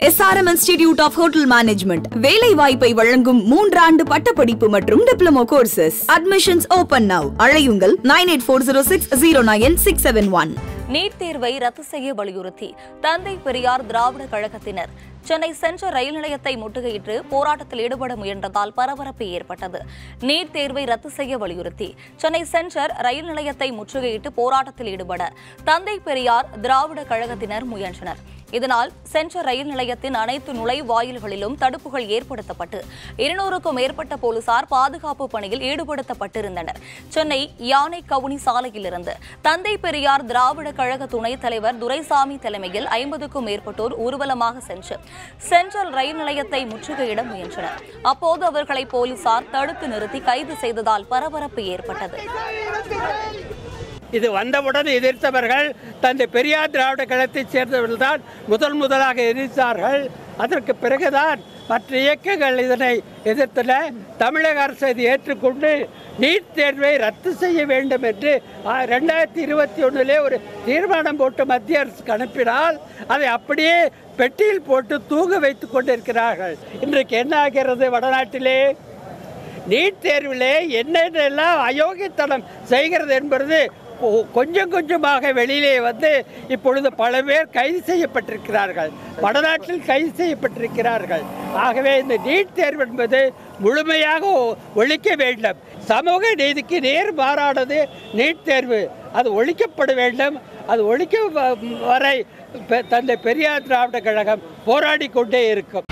SRM institute of hotel management வேலை வாய்ப்பை வழங்கும் மூன்றாண்டு பட்டப்படிப்பு மற்றும் diploma courses admissions open now அழையுங்கள் nine eight four zero six zero nine six seven one NEET தேர்வை ரத்து செய்ய வலியுறுத்தி தந்தை பெரியார் திராவிட கழகத்தினர் சென்னை சென்ற ரயில் நிலையத்தை முற்றுகையிட்டு போராட்டத்தில் ஈடுபட முயன்றதால் பரபரப்பு ஏற்பட்டது நீட் தேர்வை ரத்து செய்ய வலியுறுத்தி சென்னை சென்டர் ரயில் நிலையத்தை முற்றுகையிட்டு போராட்டத்தில் ஈடுபட தந்தை பெரியார் திராவிட கழகத்தினர் முயன்றனர் இதனால் சென்ற ரயில் நிலையத்தின் அனைத்து நுழைவாயில்களிலும் தடுப்புகள் ஏற்படுத்தப்பட்டு இருநூறுக்கும் மேற்பட்ட போலீசார் பாதுகாப்பு பணியில் ஈடுபடுத்தப்பட்டிருந்தனர் சென்னை யானை கவுனி சாலையிலிருந்து தந்தை பெரியார் திராவிட கழக துணைத் தலைவர் துரைசாமி தலைமையில் ஐம்பதுக்கும் மேற்பட்டோர் ஊர்வலமாக சென்று சென்ட்ரல் ரயில் நிலையத்தை முற்றுகையிட முயன்றனர் அப்போது அவர்களை போலீசார் தடுத்து நிறுத்தி கைது செய்ததால் பரபரப்பு ஏற்பட்டது இது வந்தவுடன் எதிர்த்தவர்கள் தந்தை பெரியார் திராவிட கழகத்தைச் சேர்ந்தவர்கள் தான் முதல் முதலாக எதிர்த்தார்கள் அதற்கு பிறகுதான் மற்ற இயக்கங்கள் இதனை எதிர்த்தன தமிழக அரசு இதை ஏற்றுக்கொண்டு நீட் தேர்வை ரத்து செய்ய வேண்டும் என்று ஆ, ரெண்டாயிரத்தி இருபத்தி ஒன்றிலே ஒரு தீர்மானம் போட்டு மத்திய அரசுக்கு அனுப்பினால் அதை அப்படியே பெட்டியில் போட்டு தூங்க வைத்துக் கொண்டிருக்கிறார்கள் இன்றைக்கு என்ன ஆகிறது வடநாட்டிலே நீட் தேர்விலே என்னென்னலாம் அயோக்கியத்தனம் செய்கிறது என்பது கொ- கொஞ்சம் கொஞ்சமாக வெளியிலே வந்து இப்பொழுது பல பேர் கைது செய்யப்பட்டிருக்கிறார்கள் வடநாட்டில் கைது செய்யப்பட்டிருக்கிறார்கள் ஆகவே இந்த நீட் தேர்வு என்பது முழுமையாக ஒ- ஒழிக்க வேண்டும் சமூக நீதிக்கு நேர் மாறானது நீட் தேர்வு அது ஒழிக்கப்பட வேண்டும் அது ஒழிக்க வ- வரை பெ- தந்தை பெரியார் திராவிட கழகம் போராடி கொண்டே இருக்கும்